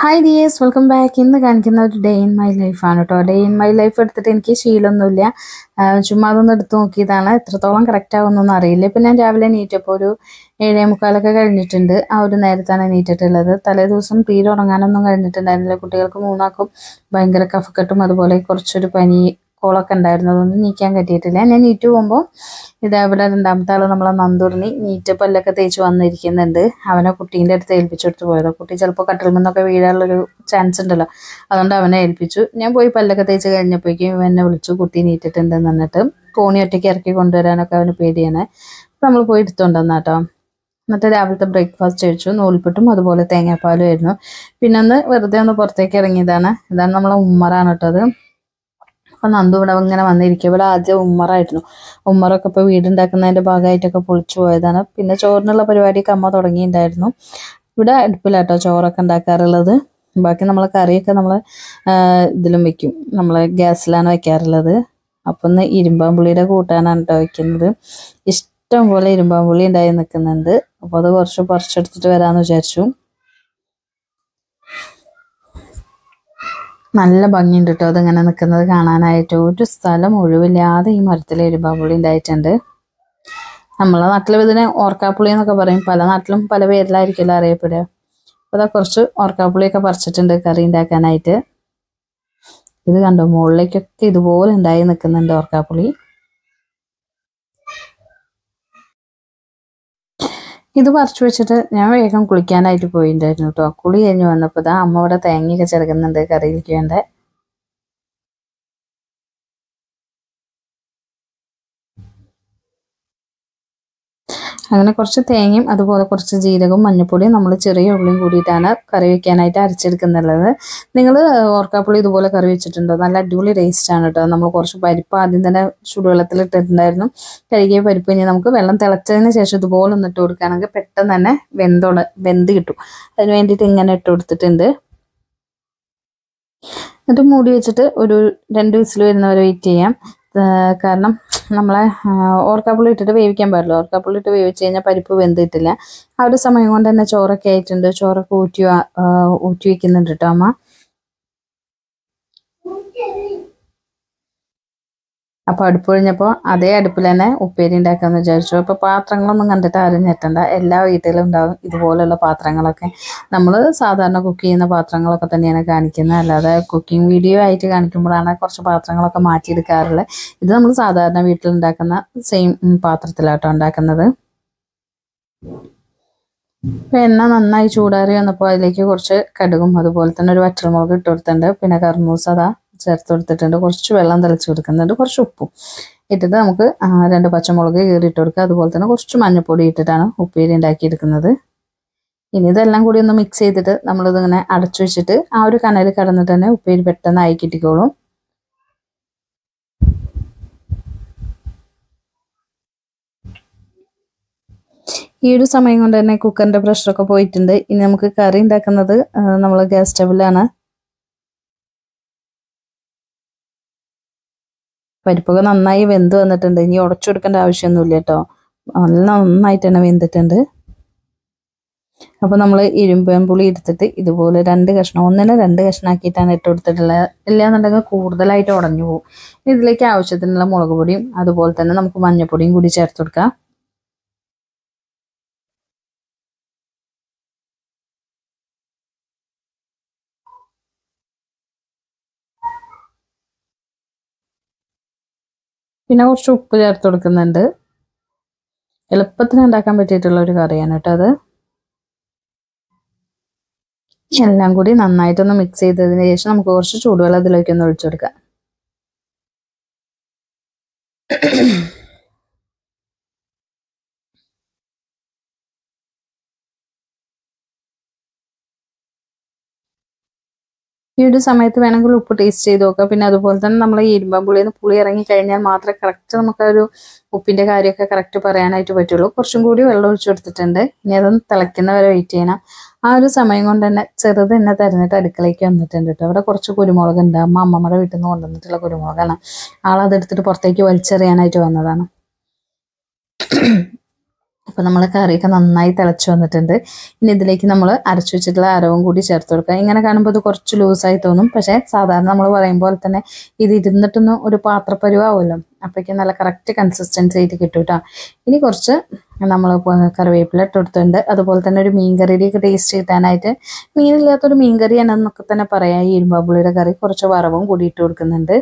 Hi dears welcome back ഇന്ന് കാണിക്കുന്ന ഒരു ഡേ ഇൻ മൈ ലൈഫാണ് കേട്ടോ ഡേ ഇൻ മൈ ലൈഫ് എടുത്തിട്ട് എനിക്ക് ശീലമൊന്നുമില്ല ആ, ചുമ്മാ അതൊന്ന് എടുത്ത് നോക്കിയതാണ് എത്രത്തോളം കറക്റ്റ് ആവുമെന്നൊന്നും അറിയില്ല ഇപ്പം ഞാൻ രാവിലെ നീറ്റപ്പോൾ ഒരു ഏഴേ മുക്കാലൊക്കെ കഴിഞ്ഞിട്ടുണ്ട് ആ ഒരു നേരത്താണ് നീറ്റിട്ടുള്ളത് തലേ ദിവസം തീരെ ഉറങ്ങാനൊന്നും കഴിഞ്ഞിട്ടുണ്ടായിരുന്നില്ല കുട്ടികൾക്ക് മൂന്നാക്കും ഭയങ്കര കഫക്കെട്ടും അതുപോലെ കുറച്ചൊരു പനി കോളൊക്കെ ഉണ്ടായിരുന്നു അതൊന്നും നീക്കാൻ പറ്റിയിട്ടില്ല ഞാൻ നീറ്റ് പോകുമ്പോൾ ഇതേപോലെ രണ്ടാമത്തെ ആൾ നമ്മളെ നന്ദുറിനി നീറ്റ് പല്ലൊക്കെ തേച്ച് വന്നിരിക്കുന്നുണ്ട് അവനെ കുട്ടീൻ്റെ അടുത്ത് ഏൽപ്പിച്ചു കൊടുത്ത് പോയത് കുട്ടി ചിലപ്പോൾ കട്ടിൽ നിന്നൊക്കെ വീഴാനുള്ളൊരു ചാൻസ് ഉണ്ടല്ലോ അതുകൊണ്ട് അവനെ ഏൽപ്പിച്ചു ഞാൻ പോയി പല്ലൊക്കെ തേച്ച് കഴിഞ്ഞപ്പോഴേക്കും ഇവൻ എന്നെ വിളിച്ചു കുട്ടി നീറ്റിട്ടുണ്ടെന്ന് എന്നിട്ട് കോണി ഒറ്റയ്ക്ക് ഇറക്കി കൊണ്ടുവരാനൊക്കെ അവന് പേടിയാണ് അപ്പോൾ നമ്മൾ പോയി എടുത്തുകൊണ്ടുവന്ന കേട്ടോ എന്നിട്ട് രാവിലത്തെ ബ്രേക്ക്ഫാസ്റ്റ് കഴിച്ചു നൂൽപ്പുട്ടും അതുപോലെ തേങ്ങാപ്പാലും ആയിരുന്നു പിന്നെ ഒന്ന് വെറുതെ ഒന്ന് പുറത്തേക്ക് ഇറങ്ങിയതാണ് ഇതാണ് നമ്മളെ ഉമ്മറാണ് കേട്ടോ അത് അപ്പൊ നന്ദു ഇവിടെ ഇങ്ങനെ വന്നിരിക്കും ഇവിടെ ആദ്യം ഉമ്മറായിരുന്നു ഉമ്മറൊക്കെ ഇപ്പൊ വീടുണ്ടാക്കുന്നതിന്റെ ഭാഗമായിട്ടൊക്കെ പൊളിച്ചു പോയതാണ് പിന്നെ ചോറിനുള്ള പരിപാടിയൊക്കെ അമ്മ തുടങ്ങിയിട്ടുണ്ടായിരുന്നു ഇവിടെ അടുപ്പിലാട്ടോ ചോറൊക്കെ ഉണ്ടാക്കാറുള്ളത് ബാക്കി നമ്മൾ കറിയൊക്കെ നമ്മൾ ഇതിലും വെക്കും നമ്മൾ ഗ്യാസിലാണ് വെക്കാറുള്ളത് അപ്പം ഇന്ന് ഇരുമ്പാമ്പുള്ളിയുടെ കൂട്ടാനാണ് കേട്ടോ വെക്കുന്നത് ഇഷ്ടം പോലെ ഇരുമ്പാമ്പുള്ളി ഉണ്ടായി നിൽക്കുന്നുണ്ട് അപ്പോൾ അത് കുറച്ച് പറിച്ചെടുത്തിട്ട് വരാമെന്ന് വിചാരിച്ചു നല്ല ഭംഗിയുണ്ട് കേട്ടോ അതിങ്ങനെ നിൽക്കുന്നത് കാണാനായിട്ട് ഒരു സ്ഥലം ഒഴിവില്ലാതെ ഈ മരത്തിൽ ഇരുമ്പാമ്പുള്ളി ഉണ്ടായിട്ടുണ്ട് നമ്മളെ നാട്ടിൽ ഇതിനെ ഓർക്കാപ്പുളി എന്നൊക്കെ പറയും പല നാട്ടിലും പല പേരിലായിരിക്കുമല്ലോ അറിയപ്പെടുക അപ്പോൾ അതാ കുറച്ച് ഓർക്കാപ്പുളിയൊക്കെ പറിച്ചിട്ടുണ്ട് കറി ഉണ്ടാക്കാനായിട്ട് ഇത് കണ്ടോ മുകളിലേക്കൊക്കെ ഇതുപോലെ ഉണ്ടായി നിൽക്കുന്നുണ്ട് ഓർക്കാപ്പുളി ഇത് പറിച്ചു വെച്ചിട്ട് ഞാൻ വേഗം കുളിക്കാനായിട്ട് പോയിട്ടുണ്ടായിരുന്നു കേട്ടോ കുളി കഴിഞ്ഞ് വന്നപ്പോൾ ഇതാ അമ്മ ഇവിടെ തേങ്ങയൊക്കെ ചെറുക്കുന്നുണ്ട് കറിയിലേക്ക് വേണ്ട അങ്ങനെ കുറച്ച് തേങ്ങയും അതുപോലെ കുറച്ച് ജീരകവും മഞ്ഞപ്പൊടിയും നമ്മൾ ചെറിയ ഉള്ളിയും കൂടിയിട്ടാണ് കറി വെക്കാനായിട്ട് അരച്ചെടുക്കുന്നുള്ളത് നിങ്ങൾ ഓർക്കാപ്പുളി ഇതുപോലെ കറി വെച്ചിട്ടുണ്ടോ നല്ല അടിപൊളി ടേസ്റ്റ് ആണ് കേട്ടോ നമ്മൾ കുറച്ച് പരിപ്പ് ആദ്യം തന്നെ ചൂടുവെള്ളത്തിൽ ഇട്ടിട്ടുണ്ടായിരുന്നു കഴുകിയ പരിപ്പ് ഇനി നമുക്ക് വെള്ളം തിളച്ചതിന് ശേഷം ഇതുപോലെ ഒന്ന് ഇട്ട് കൊടുക്കുകയാണെങ്കിൽ പെട്ടെന്ന് തന്നെ വെന്തോള വെന്ത് കിട്ടും അതിന് വേണ്ടിയിട്ട് ഇങ്ങനെ ഇട്ട് കൊടുത്തിട്ടുണ്ട് എന്നിട്ട് മൂടി വെച്ചിട്ട് ഒരു രണ്ട് വിസിൽ വരുന്നവരെ വെയിറ്റ് ചെയ്യാം ആ, കാരണം നമ്മളെ ആ, ഓർക്കാപ്പുളി ഇട്ടിട്ട് വേവിക്കാൻ പാടില്ല ഓർക്കാപ്പുളി ഇട്ട് വേവിച്ച് കഴിഞ്ഞാൽ പരിപ്പ് വെന്തിട്ടില്ല ആ ഒരു സമയം കൊണ്ട് തന്നെ ചോറൊക്കെ ആയിട്ടുണ്ട് ചോറൊക്കെ ഊറ്റി വ- ആ, ഊറ്റി വെക്കുന്നുണ്ട് കേട്ടോ അമ്മ അപ്പോൾ അടുപ്പ് കഴിഞ്ഞപ്പോൾ അതേ അടുപ്പിൽ തന്നെ ഉപ്പേരി ഉണ്ടാക്കാമെന്ന് വിചാരിച്ചു അപ്പോൾ പാത്രങ്ങളൊന്നും കണ്ടിട്ട് ആരും ഞെട്ടണ്ട എല്ലാ വീട്ടിലും ഉണ്ടാവും ഇതുപോലുള്ള പാത്രങ്ങളൊക്കെ നമ്മൾ സാധാരണ കുക്ക് ചെയ്യുന്ന പാത്രങ്ങളൊക്കെ തന്നെയാണ് കാണിക്കുന്നത് അല്ലാതെ കുക്കിംഗ് വീഡിയോ ആയിട്ട് കാണിക്കുമ്പോഴാണ് കുറച്ച് പാത്രങ്ങളൊക്കെ മാറ്റിയെടുക്കാറുള്ളത് ഇത് നമ്മൾ സാധാരണ വീട്ടിലുണ്ടാക്കുന്ന സെയിം പാത്രത്തിലാട്ടോ ഉണ്ടാക്കുന്നത് ഇപ്പം എണ്ണ നന്നായി ചൂടാറി വന്നപ്പോൾ അതിലേക്ക് കുറച്ച് കടുകും അതുപോലെ തന്നെ ഒരു വറ്റൽമുളക് ഇട്ട് കൊടുത്തിട്ടുണ്ട് പിന്നെ കർമൂസ അതാ ചേർത്ത് കൊടുത്തിട്ടുണ്ട് കുറച്ച് വെള്ളം തിളച്ച് കൊടുക്കുന്നുണ്ട് കുറച്ച് ഉപ്പും ഇട്ടിട്ട് നമുക്ക് ആ, രണ്ട് പച്ചമുളക് കീറി ഇട്ട് കൊടുക്കുക അതുപോലെ തന്നെ കുറച്ച് മഞ്ഞൾപ്പൊടി ഇട്ടിട്ടാണ് ഉപ്പേരി ഉണ്ടാക്കിയെടുക്കുന്നത് ഇനി ഇതെല്ലാം കൂടി ഒന്ന് മിക്സ് ചെയ്തിട്ട് നമ്മളിതിങ്ങനെ അടച്ചു വെച്ചിട്ട് ആ ഒരു കനൽ കടന്നിട്ട് തന്നെ ഉപ്പേരി പെട്ടെന്ന് ആയി കിട്ടിക്കോളും ഈ ഒരു സമയം കൊണ്ട് തന്നെ കുക്കറിന്റെ പ്രഷറൊക്കെ പോയിട്ടുണ്ട് ഇനി നമുക്ക് കറി ഉണ്ടാക്കുന്നത് നമ്മൾ ഗ്യാസ് സ്റ്റവിലാണ് പരിപ്പൊക്കെ നന്നായി വെന്ത് വന്നിട്ടുണ്ട് ഇനി ഉടച്ചു കൊടുക്കേണ്ട ആവശ്യമൊന്നുമില്ല കേട്ടോ നല്ല നന്നായിട്ട് തന്നെ വെന്തിട്ടുണ്ട് അപ്പോൾ നമ്മൾ ഇരുമ്പുളി എടുത്തിട്ട് ഇതുപോലെ രണ്ട് കഷ്ണം ഒന്നിനെ രണ്ട് കഷ്ണമാക്കിയിട്ടാണ് ഇട്ട് കൊടുത്തിട്ടുള്ളത് ഇല്ലാന്നുണ്ടെങ്കിൽ കൂടുതലായിട്ട് ഉടഞ്ഞു പോകും ഇനി ഇതിലേക്ക് ആവശ്യത്തിനുള്ള മുളക് പൊടിയും അതുപോലെ തന്നെ നമുക്ക് മഞ്ഞൾപ്പൊടിയും കൂടി ചേർത്ത് കൊടുക്കാം പിന്നെ കുറച്ച് ഉപ്പ് ചേർത്ത് കൊടുക്കുന്നുണ്ട് എളുപ്പത്തിന് ഉണ്ടാക്കാൻ പറ്റിയിട്ടുള്ള ഒരു കറിയാണ് കേട്ടോ അത് എല്ലാം കൂടി നന്നായിട്ടൊന്ന് മിക്സ് ചെയ്തതിന് ശേഷം നമുക്ക് കുറച്ച് ചൂടുവെള്ളം അതിലേക്ക് ഒന്ന് ഒഴിച്ചു കൊടുക്കാം ഈ ഒരു സമയത്ത് വേണമെങ്കിൽ ഉപ്പ് ടേസ്റ്റ് ചെയ്ത് നോക്കാം പിന്നെ അതുപോലെ തന്നെ നമ്മൾ ഈ ഇരുമ്പമ്പുളിയിൽ നിന്ന് പുളി ഇറങ്ങി കഴിഞ്ഞാൽ മാത്രമേ കറക്റ്റ് നമുക്ക് ആ ഒരു ഉപ്പിന്റെ കാര്യമൊക്കെ കറക്റ്റ് പറയാനായിട്ട് പറ്റുള്ളൂ കുറച്ചും കൂടി വെള്ളം ഒഴിച്ചു കൊടുത്തിട്ടുണ്ട് ഇനി അതൊന്ന് തിളയ്ക്കുന്ന വരെ വെയിറ്റ് ചെയ്യണം ആ ഒരു സമയം കൊണ്ട് തന്നെ ചെറുത് തന്നെ തരുന്നിട്ട് അടുക്കളയ്ക്ക് വന്നിട്ടുണ്ട് കേട്ടോ അവിടെ കുറച്ച് കുരുമുളക് ഉണ്ട് അമ്മ അമ്മമ്മയുടെ വീട്ടിൽ നിന്ന് കൊണ്ടുവന്നിട്ടുള്ള കുരുമുളകാണ് ആളതെടുത്തിട്ട് പുറത്തേക്ക് വലിച്ചെറിയാനായിട്ട് വന്നതാണ് അപ്പോൾ നമ്മൾ കറിയൊക്കെ നന്നായി തിളച്ച് വന്നിട്ടുണ്ട് ഇനി ഇതിലേക്ക് നമ്മൾ അരച്ചു വെച്ചിട്ടുള്ള അരവും കൂടി ചേർത്ത് കൊടുക്കുക ഇങ്ങനെ കാണുമ്പോൾ ഇത് കുറച്ച് ലൂസായി തോന്നും പക്ഷേ സാധാരണ നമ്മൾ പറയും പോലെ തന്നെ ഇത് ഇരുന്നിട്ടൊന്ന് ഒരു പാത്രപ്പരുവാവുമല്ലോ അപ്പോഴേക്കും നല്ല കറക്റ്റ് കൺസിസ്റ്റൻസി ആയിട്ട് കിട്ടും കേട്ടോ ഇനി കുറച്ച് നമ്മൾ കറിവേപ്പില ഇട്ട് കൊടുത്തിട്ടുണ്ട് അതുപോലെ തന്നെ ഒരു മീൻ കറിയുടെയൊക്കെ ടേസ്റ്റ് കിട്ടാനായിട്ട് മീനില്ലാത്തൊരു മീൻ കറി എന്നൊക്കെ തന്നെ പറയാം ഈ ഇരുമ്പാമ്പുളിയുടെ കറി കുറച്ച് വറവും കൂടി ഇട്ട് കൊടുക്കുന്നുണ്ട്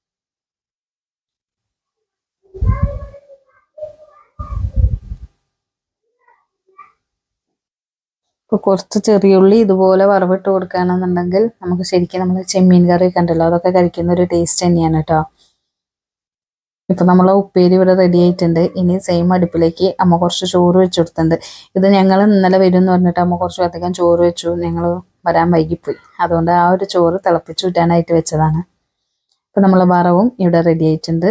ഇപ്പോൾ കുറച്ച് ചെറിയുള്ളി ഇതുപോലെ വറവിട്ട് കൊടുക്കുകയാണെന്നുണ്ടെങ്കിൽ നമുക്ക് ശരിക്കും നമ്മൾ ചെമ്മീൻ കറി കണ്ടല്ലോ അതൊക്കെ കഴിക്കുന്ന ഒരു ടേസ്റ്റ് തന്നെയാണ് കേട്ടോ ഇപ്പം നമ്മളെ ഉപ്പേരി ഇവിടെ റെഡി ആയിട്ടുണ്ട് ഇനി സെയിം അടുപ്പിലേക്ക് അമ്മ കുറച്ച് ചോറ് വെച്ച് കൊടുത്തിട്ടുണ്ട് ഇത് ഞങ്ങൾ ഇന്നലെ വരും എന്ന് പറഞ്ഞിട്ട് അമ്മ കുറച്ച് അധികം ചോറ് വെച്ചു ഞങ്ങൾ വരാൻ വൈകിപ്പോയി അതുകൊണ്ട് ആ ഒരു ചോറ് തിളപ്പിച്ച് വിട്ടാനായിട്ട് വെച്ചതാണ് ഇപ്പം നമ്മൾ വറവും ഇവിടെ റെഡി ആയിട്ടുണ്ട്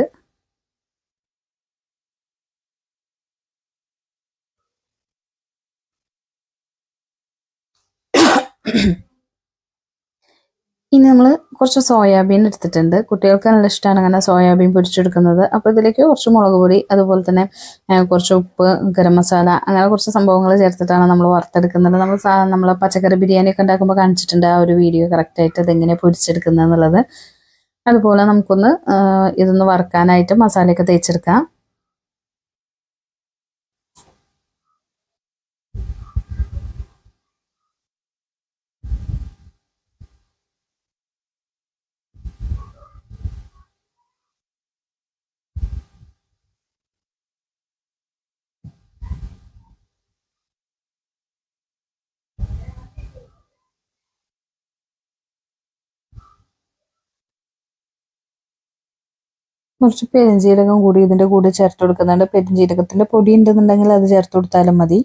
ഇനി നമ്മൾ കുറച്ച് സോയാബീൻ എടുത്തിട്ടുണ്ട് കുട്ടികൾക്ക് നല്ല ഇഷ്ടമാണ് അങ്ങനെ സോയാബീൻ പൊരിച്ചെടുക്കുന്നത് അപ്പോൾ ഇതിലേക്ക് കുറച്ച് മുളക് പൊടി അതുപോലെ തന്നെ ആ, കുറച്ച് ഉപ്പ് ഗരം മസാല അങ്ങനെ കുറച്ച് സംഭവങ്ങൾ ചേർത്തിട്ടാണ് നമ്മൾ വറുത്തെടുക്കുന്നത് നമ്മൾ സാ നമ്മൾ പച്ചക്കറി ബിരിയാണി ഒക്കെ ഉണ്ടാക്കുമ്പോൾ കാണിച്ചിട്ടുണ്ട് ആ ഒരു വീഡിയോ കറക്റ്റായിട്ട് ഇതെങ്ങനെ പൊരിച്ചെടുക്കുന്നത് എന്നുള്ളത് അതുപോലെ നമുക്കൊന്ന് ആ, ഇതൊന്ന് വറുക്കാനായിട്ട് മസാലയൊക്കെ തേച്ചെടുക്കാം കുറച്ച് പെരുംജീരകം കൂടി ഇതിൻ്റെ കൂടെ ചേർത്ത് കൊടുക്കുന്നുണ്ട് പെരുംജീരകത്തിൻ്റെ പൊടി ഉണ്ടെന്നുണ്ടെങ്കിൽ അത് ചേർത്ത് കൊടുത്താലും മതി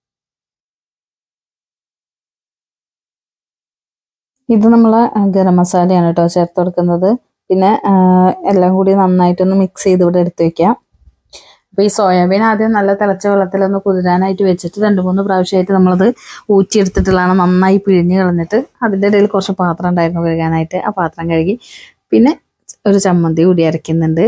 ഇത് നമ്മൾ ഗരം മസാലയാണ് കേട്ടോ ചേർത്ത് കൊടുക്കുന്നത് പിന്നെ ആ, എല്ലാം കൂടി നന്നായിട്ടൊന്ന് മിക്സ് ചെയ്ത് ഇവിടെ എടുത്ത് വെക്കാം അപ്പോൾ ഈ സോയാബീൻ ആദ്യം നല്ല തിളച്ച വെള്ളത്തിലൊന്ന് കുതിരാനായിട്ട് വെച്ചിട്ട് രണ്ട് മൂന്ന് പ്രാവശ്യമായിട്ട് നമ്മളത് ഊറ്റിയെടുത്തിട്ടുള്ളതാണ് നന്നായി പിഴിഞ്ഞ് കളഞ്ഞിട്ട് അതിൻ്റെ ഇടയിൽ കുറച്ച് പാത്രം ഉണ്ടായിരുന്നു കഴുകാനായിട്ട് ആ പാത്രം കഴുകി പിന്നെ ഒരു ചമ്മന്തി കൂടി അരയ്ക്കുന്നുണ്ട്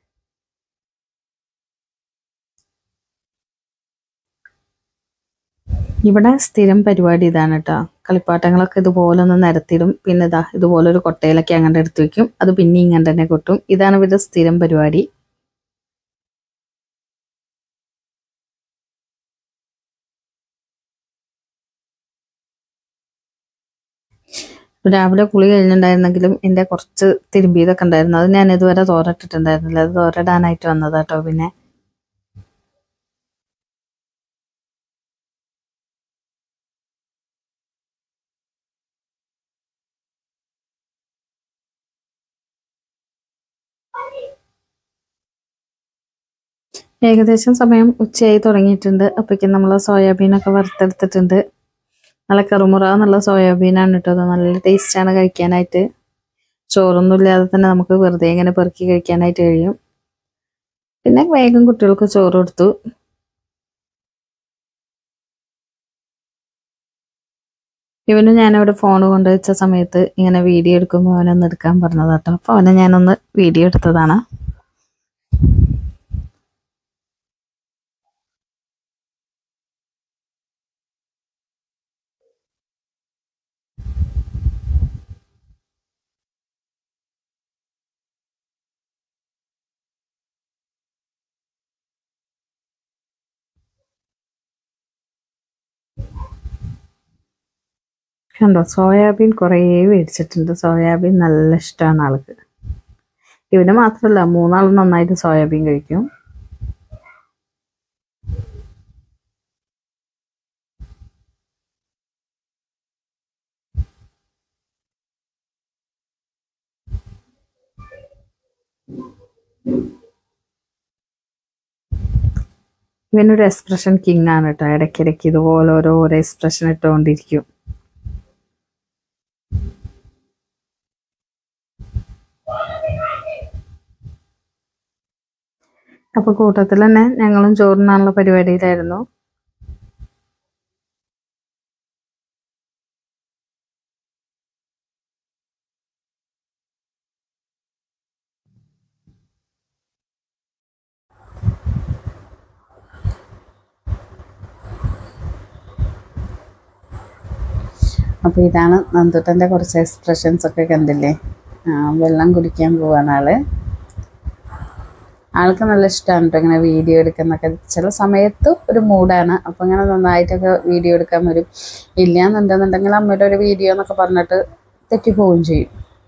ഇവിടെ സ്ഥിരം പരിപാടി ഇതാണ് കേട്ടോ കളിപ്പാട്ടങ്ങളൊക്കെ ഇതുപോലെ ഒന്ന് നിരത്തിയിടും പിന്നെ ഇതാ ഇതുപോലെ ഒരു കൊട്ടയിലൊക്കെ അങ്ങോട്ട് എടുത്ത് വെക്കും അത് പിന്നെ ഇങ്ങനെ തന്നെ കൊട്ടും ഇതാണ് ഇവരുടെ സ്ഥിരം പരിപാടി രാവിലെ കുളി കഴിഞ്ഞിട്ടുണ്ടായിരുന്നെങ്കിലും എൻ്റെ കുറച്ച് തിരുമ്പിയതൊക്കെ ഉണ്ടായിരുന്നു അത് ഞാൻ ഇതുവരെ തോരട്ടിട്ടുണ്ടായിരുന്നില്ല അത് തോരടാനായിട്ട് വന്നതാട്ടോ പിന്നെ ഏകദേശം സമയം ഉച്ചയായി തുടങ്ങിയിട്ടുണ്ട് അപ്പോഴേക്കും നമ്മൾ സോയാബീനൊക്കെ വറുത്തെടുത്തിട്ടുണ്ട് നല്ല കറുമുറ എന്നുള്ള സോയാബീനാണ് കേട്ടോ അത് നല്ല ടേസ്റ്റാണ് കഴിക്കാനായിട്ട് ചോറൊന്നും ഇല്ലാതെ തന്നെ നമുക്ക് വെറുതെ ഇങ്ങനെ പെറുക്കി കഴിക്കാനായിട്ട് കഴിയും പിന്നെ വേഗം കുട്ടികൾക്ക് ചോറ് കൊടുത്തു ഇവന് ഞാനവിടെ ഫോൺ കൊണ്ടുവച്ച സമയത്ത് ഇങ്ങനെ വീഡിയോ എടുക്കുമ്പോൾ അവനൊന്ന് എടുക്കാൻ പറഞ്ഞതാട്ടോ അപ്പോൾ അവനെ ഞാനൊന്ന് വീഡിയോ എടുത്തതാണ് കണ്ടോ സോയാബീൻ കുറേ മേടിച്ചിട്ടുണ്ട് സോയാബീൻ നല്ല ഇഷ്ടമാണ് ആൾക്ക് ഇവന് മാത്രമല്ല മൂന്നാളും നന്നായിട്ട് സോയാബീൻ കഴിക്കും ഇവനൊരു എക്സ്പ്രഷൻ കിങ് ആണ് കേട്ടോ ഇടയ്ക്കിടയ്ക്ക് ഇതുപോലെ ഓരോ ഓരോ എക്സ്പ്രഷൻ ഇട്ടുകൊണ്ടിരിക്കും അപ്പൊ കൂട്ടത്തിൽ തന്നെ ഞങ്ങളും ചോറിനാനുള്ള പരിപാടിയിലായിരുന്നു അപ്പോൾ ഇതാണ് നന്ദുട്ടൻ്റെ കുറച്ച് എക്സ്പ്രഷൻസ് ഒക്കെ കണ്ടില്ലേ ആ, വെള്ളം കുടിക്കാൻ പോവാണ് ആള് ആൾക്ക് നല്ല ഇഷ്ടമാണ് കേട്ടോ ഇങ്ങനെ വീഡിയോ എടുക്കുന്നൊക്കെ ചില സമയത്ത് ഒരു മൂഡാണ് അപ്പോൾ ഇങ്ങനെ നന്നായിട്ടൊക്കെ വീഡിയോ എടുക്കാൻ വരും ഇല്ല എന്നുണ്ടെന്നുണ്ടെങ്കിൽ അമ്മയുടെ ഒരു വീഡിയോ എന്നൊക്കെ പറഞ്ഞിട്ട് തെറ്റിപ്പോവുകയും ചെയ്യും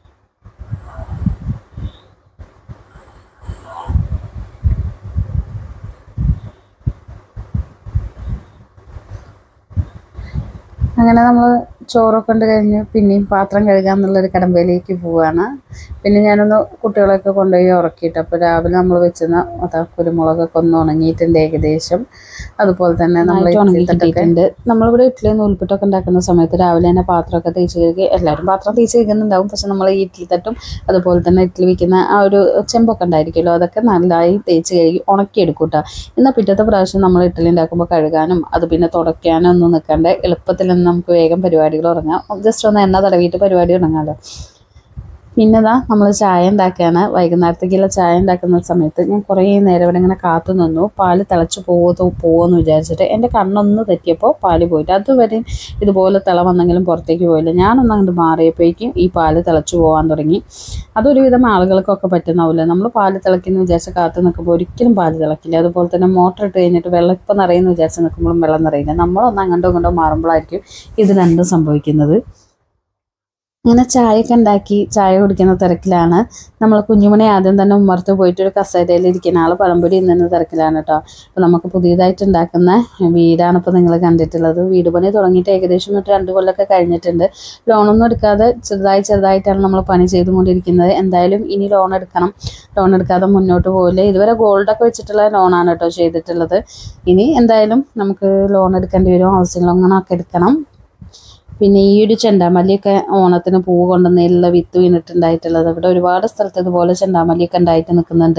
അങ്ങനെ നമ്മൾ ചോറൊക്കെ കൊണ്ട് കഴിഞ്ഞ് പിന്നെയും പാത്രം കഴുകാൻ എന്നുള്ളൊരു കടമ്പയിലേക്ക് പോവാണ് പിന്നെ ഞാനൊന്ന് കുട്ടികളെയൊക്കെ കൊണ്ടുപോയി ഉറക്കിയിട്ട് അപ്പോൾ രാവിലെ നമ്മൾ വെച്ചിരുന്ന അതാ കുരുമുളകൊക്കെ ഒന്ന് ഉണങ്ങിയിട്ടുണ്ട് ഏകദേശം അതുപോലെ തന്നെ നമ്മൾ ഉണങ്ങിയിട്ടുണ്ട് നമ്മളിവിടെ ഇഡ്ഡലി നൂൽപ്പിട്ടൊക്കെ ഉണ്ടാക്കുന്ന സമയത്ത് രാവിലെ തന്നെ പാത്രമൊക്കെ തേച്ച് കഴുകി എല്ലാവരും പാത്രം തേച്ച് കഴുകുന്നുണ്ടാവും പക്ഷെ നമ്മൾ ഈ ഇഡ്ഡലി തട്ടും അതുപോലെ തന്നെ ഇഡ്ഡലി വെക്കുന്ന ആ ഒരു ചെമ്പൊക്കെ ഉണ്ടായിരിക്കുമല്ലോ അതൊക്കെ നല്ലതായി തേച്ച് കഴുകി ഉണക്കിയെടുക്കും കേട്ടോ എന്നാൽ പിറ്റത്തെ പ്രാവശ്യം നമ്മൾ ഇഡ്ഡലി ഉണ്ടാക്കുമ്പോൾ കഴുകാനും അത് പിന്നെ തുടയ്ക്കാനും ഒന്നും നിൽക്കാണ്ട് എളുപ്പത്തിൽ തന്നെ നമുക്ക് വേഗം പരിപാടികൾ ഉറങ്ങാം ജസ്റ്റ് ഒന്ന് എണ്ണ തടവിയിട്ട് പരിപാടി തുടങ്ങാമല്ലോ പിന്നെതാ നമ്മൾ ചായ ഉണ്ടാക്കുകയാണ് വൈകുന്നേരത്തേക്കുള്ള ചായ ഉണ്ടാക്കുന്ന സമയത്ത് ഞാൻ കുറേ നേരം ഇവിടെ ഇങ്ങനെ കാത്തു നിന്നു പാല് തിളച്ച് പോവോ പോവോന്ന് വിചാരിച്ചിട്ട് എൻ്റെ കണ്ണൊന്ന് തെറ്റിയപ്പോൾ പാല് പോയിട്ട് അതുവരെ ഇതുപോലെ തിള വന്നെങ്കിലും പുറത്തേക്ക് പോയില്ല ഞാനൊന്ന് അങ്ങോട്ട് മാറിയപ്പോഴേക്കും ഈ പാല് തിളച്ച് പോകാൻ തുടങ്ങി അതൊരുവിധം ആളുകൾക്കൊക്കെ പറ്റുന്നാവില്ല നമ്മൾ പാല് തിളയ്ക്കുന്ന വിചാരിച്ച് കാത്തു നിൽക്കുമ്പോൾ ഒരിക്കലും പാല് തിളക്കില്ല അതുപോലെ തന്നെ മോട്ടർ ഇട്ട് കഴിഞ്ഞിട്ട് വെള്ളം ഇപ്പം നിറയുന്ന വിചാരിച്ച് നിൽക്കുമ്പോഴും വെള്ളം നിറയില്ല നമ്മളൊന്ന് അങ്ങോട്ടോ ഇങ്ങോട്ടോ മാറുമ്പോഴായിരിക്കും ഇത് രണ്ടും സംഭവിക്കുന്നത് ഇങ്ങനെ ചായയൊക്കെ ഉണ്ടാക്കി ചായ കുടിക്കുന്ന തിരക്കിലാണ് നമ്മൾ കുഞ്ഞുമണി ആദ്യം തന്നെ ഉമ്മർത്ത് പോയിട്ട് ഒരു കസേരയിൽ ഇരിക്കുന്ന ആൾ പഴംപൊരി ഇന്നുന്ന തിരക്കിലാണ് കേട്ടോ അപ്പോൾ നമുക്ക് പുതിയതായിട്ട് ഉണ്ടാക്കുന്ന വീടാണ് ഇപ്പോൾ നിങ്ങൾ കണ്ടിട്ടുള്ളത് വീട് പണി തുടങ്ങിയിട്ട് ഏകദേശം ഒരു രണ്ട് കൊല്ലമൊക്കെ കഴിഞ്ഞിട്ടുണ്ട് ലോണൊന്നും എടുക്കാതെ ചെറുതായി ചെറുതായിട്ടാണ് നമ്മൾ പണി ചെയ്തുകൊണ്ടിരിക്കുന്നത് എന്തായാലും ഇനി ലോൺ എടുക്കണം ലോൺ എടുക്കാതെ മുന്നോട്ട് പോകില്ല ഇതുവരെ ഗോൾഡൊക്കെ വെച്ചിട്ടുള്ള ലോണാണ് കേട്ടോ ചെയ്തിട്ടുള്ളത് ഇനി എന്തായാലും നമുക്ക് ലോൺ എടുക്കേണ്ടി വരും ഹൗസിംഗ് ലോൺ ഒക്കെ എടുക്കണം പിന്നെ ഈ ഒരു ചെണ്ടാമല്ലിയൊക്കെ ഓണത്തിന് പൂവ് കൊണ്ടുവന്നതിലുള്ള വിത്ത് വീണിട്ടുണ്ടായിട്ടുള്ളത് ഇവിടെ ഒരുപാട് സ്ഥലത്ത് ഇതുപോലെ ചെണ്ടാമല്ലിയൊക്കെ ഉണ്ടായിട്ട് നിൽക്കുന്നുണ്ട്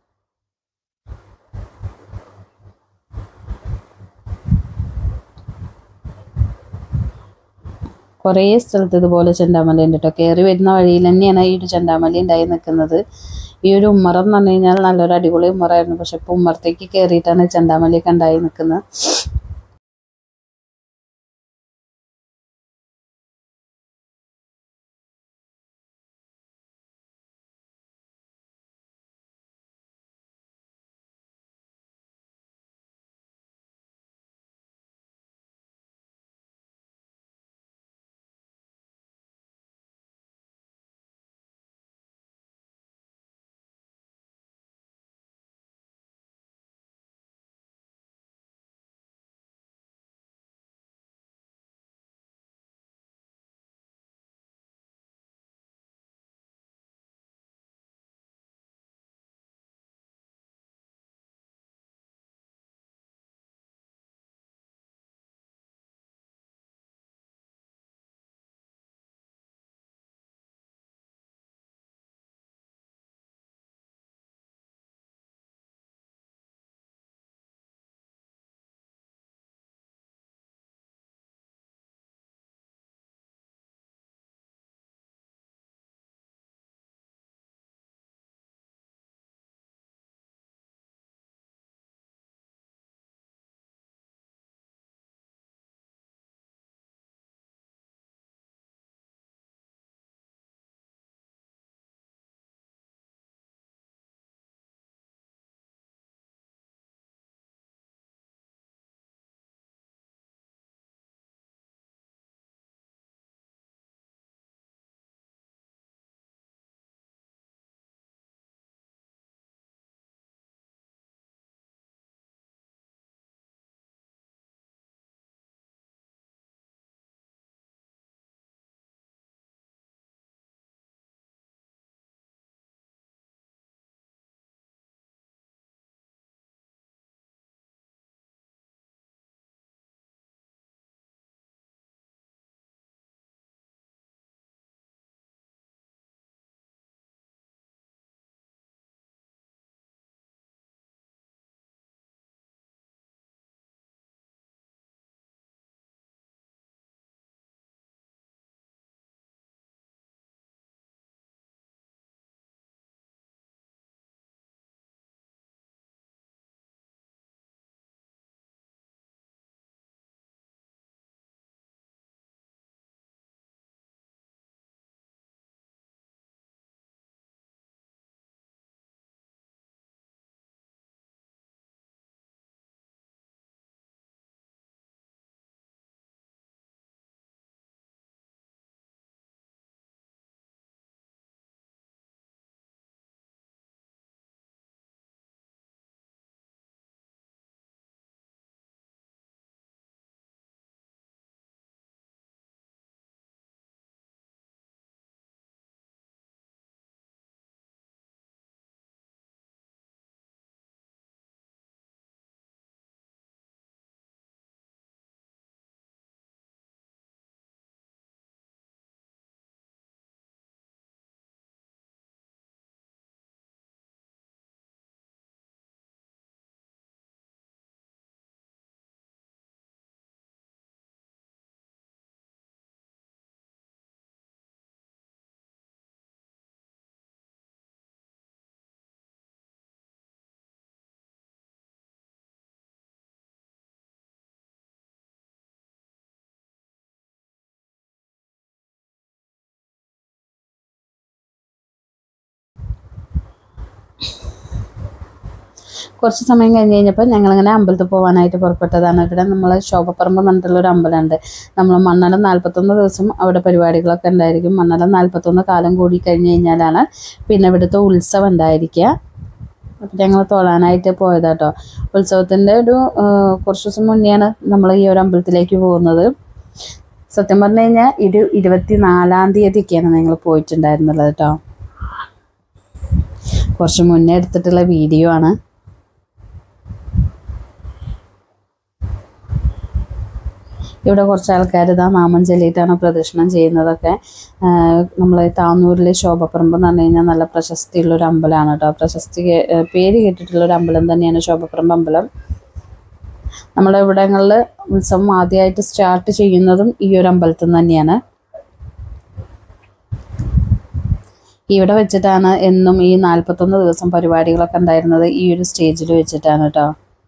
കുറേ സ്ഥലത്ത് ഇതുപോലെ ചെണ്ടാമല്ലി ഉണ്ട് കേട്ടോ കയറി വരുന്ന വഴിയിൽ തന്നെയാണ് ഈ ഒരു ചെണ്ടാമല്ലി ഉണ്ടായി നിൽക്കുന്നത് ഈ ഒരു ഉമ്മറം എന്ന് പറഞ്ഞു കഴിഞ്ഞാൽ നല്ലൊരു അടിപൊളി ഉമ്മറായിരുന്നു പക്ഷെ ഇപ്പോൾ ഉമ്മറത്തേക്ക് കയറിയിട്ടാണ് ചെണ്ടാമല്ലിയൊക്കെ ഉണ്ടായി നിൽക്കുന്നത് കുറച്ച് സമയം കഴിഞ്ഞ് കഴിഞ്ഞപ്പോൾ ഞങ്ങളിങ്ങനെ അമ്പലത്തിൽ പോകാനായിട്ട് പുറപ്പെട്ടതാണ് ഇവിടെ നമ്മൾ ശോഭപ്പറമ്പ് എന്നിട്ടുള്ള ഒരു അമ്പലമുണ്ട് നമ്മൾ മണ്ഡലം നാൽപ്പത്തൊന്ന് ദിവസം അവിടെ പരിപാടികളൊക്കെ ഉണ്ടായിരിക്കും മണ്ഡലം നാൽപ്പത്തൊന്ന് കാലം കൂടി കഴിഞ്ഞ് കഴിഞ്ഞാലാണ് പിന്നെ ഇവിടുത്തെ ഉത്സവം ഉണ്ടായിരിക്കുക അപ്പം ഞങ്ങൾ തൊഴാനായിട്ട് പോയതാട്ടോ ഉത്സവത്തിൻ്റെ ഒരു ആ, കുറച്ച് ദിവസം മുന്നെയാണ് നമ്മൾ ഈ ഒരു അമ്പലത്തിലേക്ക് പോകുന്നത് സത്യം പറഞ്ഞു കഴിഞ്ഞാൽ ഒരു ഇരുപത്തി നാലാം തീയതിയൊക്കെയാണ് ഞങ്ങൾ പോയിട്ടുണ്ടായിരുന്നത് കേട്ടോ കുറച്ച് മുന്നേ എടുത്തിട്ടുള്ള വീഡിയോ ആണ് ഇവിടെ കുറച്ച് ആൾക്കാർ ഇതാ നാമം ചൊല്ലിയിട്ടാണ് പ്രദക്ഷിണം ചെയ്യുന്നതൊക്കെ നമ്മൾ താന്നൂരിൽ ശോഭപ്പറമ്പ് എന്ന് പറഞ്ഞു കഴിഞ്ഞാൽ നല്ല പ്രശസ്തിയുള്ള ഒരു അമ്പലമാണ് കേട്ടോ പ്രശസ്തി കേ- ഏഹ് പേര് കേട്ടിട്ടുള്ള ഒരു അമ്പലം തന്നെയാണ് ശോഭപ്പറമ്പ് അമ്പലം നമ്മുടെ ഇവിടങ്ങളിൽ ഉത്സവം ആദ്യമായിട്ട് സ്റ്റാർട്ട് ചെയ്യുന്നതും ഈ ഒരു അമ്പലത്തിൽ നിന്ന് തന്നെയാണ് ഇവിടെ വെച്ചിട്ടാണ് എന്നും ഈ നാൽപ്പത്തൊന്ന് ദിവസം പരിപാടികളൊക്കെ ഉണ്ടായിരുന്നത് ഈ ഒരു സ്റ്റേജിൽ വെച്ചിട്ടാണ് കേട്ടോ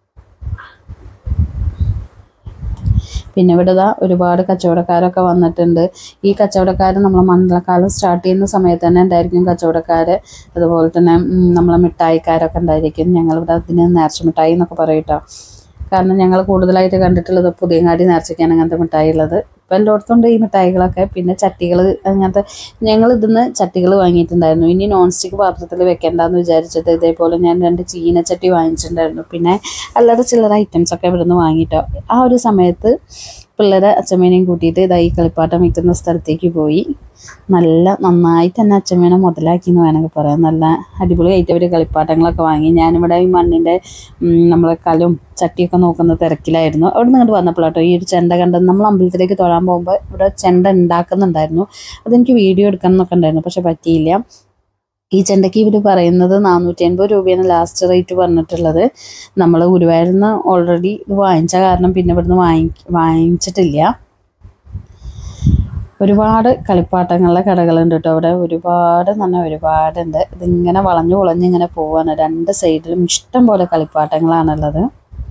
പിന്നെ ഇവിടെ ഇതാ ഒരുപാട് കച്ചവടക്കാരൊക്കെ വന്നിട്ടുണ്ട് ഈ കച്ചവടക്കാർ നമ്മൾ മണ്ഡലക്കാലം സ്റ്റാർട്ട് ചെയ്യുന്ന സമയത്ത് തന്നെ ഉണ്ടായിരിക്കും കച്ചവടക്കാർ അതുപോലെ തന്നെ ഉം, നമ്മളെ മിഠായിക്കാരൊക്കെ ഉണ്ടായിരിക്കും ഞങ്ങളിവിടെ അതിന് നേർച്ച മിഠായി എന്നൊക്കെ പറയും കേട്ടോ കാരണം ഞങ്ങൾ കൂടുതലായിട്ട് കണ്ടിട്ടുള്ളത് പുതിയങ്ങാടി നേർച്ചയ്ക്കാണ് അങ്ങനത്തെ മിഠായി ഉള്ളത് ഇപ്പം എല്ലായിടത്തും ഉണ്ട് ഈ മിഠായികളൊക്കെ പിന്നെ ചട്ടികൾ അങ്ങനത്തെ ഞങ്ങൾ ഇതിന്ന് ചട്ടികൾ വാങ്ങിയിട്ടുണ്ടായിരുന്നു ഇനി നോൺ സ്റ്റിക്ക് പാത്രത്തിൽ വെക്കേണ്ടെന്ന് വിചാരിച്ചിട്ട് ഇതേപോലെ ഞാൻ രണ്ട് ചീനച്ചട്ടി വാങ്ങിച്ചിട്ടുണ്ടായിരുന്നു പിന്നെ അല്ലാതെ ചില്ലറ ഐറ്റംസ് ഒക്കെ ഇവിടെ നിന്ന് വാങ്ങിയിട്ടോ ആ ഒരു സമയത്ത് പിള്ളേരെ അച്ഛമ്മേനെയും കൂട്ടിയിട്ട് ഇതായി കളിപ്പാട്ടം വിൽക്കുന്ന സ്ഥലത്തേക്ക് പോയി നല്ല നന്നായിട്ട് തന്നെ അച്ഛമ്മേനെ മുതലാക്കി എന്ന് വേണമെങ്കിൽ പറയാം നല്ല അടിപൊളിയായിട്ട് അവർ കളിപ്പാട്ടങ്ങളൊക്കെ വാങ്ങി ഞാനിവിടെ ഈ മണ്ണിൻ്റെ നമ്മളെ കലും ചട്ടിയൊക്കെ നോക്കുന്ന തിരക്കിലായിരുന്നു അവിടെ നിന്ന് ഇങ്ങോട്ട് വന്നപ്പോഴാട്ടോ ഈ ഒരു ചെണ്ട കണ്ടത് നമ്മൾ അമ്പലത്തിലേക്ക് തൊഴാൻ പോകുമ്പോൾ ഇവിടെ ചെണ്ട ഉണ്ടാക്കുന്നുണ്ടായിരുന്നു അതെനിക്ക് വീഡിയോ എടുക്കണം എന്നൊക്കെ ഉണ്ടായിരുന്നു പക്ഷെ പറ്റിയില്ല ഈ ചെണ്ടയ്ക്ക് ഇവർ പറയുന്നത് നാനൂറ്റി അൻപത് രൂപയാണ് ലാസ്റ്റ് റേറ്റ് പറഞ്ഞിട്ടുള്ളത് നമ്മൾ ഗുരുവായൂരിൽ ഓൾറെഡി ഇത് വാങ്ങിച്ച കാരണം പിന്നെ ഇവിടുന്ന് വാങ്ങി വാങ്ങിച്ചിട്ടില്ല ഒരുപാട് കളിപ്പാട്ടങ്ങളുടെ കടകളുണ്ട് കേട്ടോ അവിടെ ഒരുപാട് തന്നെ ഒരുപാടുണ്ട് ഇതിങ്ങനെ വളഞ്ഞു വളഞ്ഞ് ഇങ്ങനെ പോവാണ് രണ്ട് സൈഡിലും ഇഷ്ടം പോലെ കളിപ്പാട്ടങ്ങളാണുള്ളത്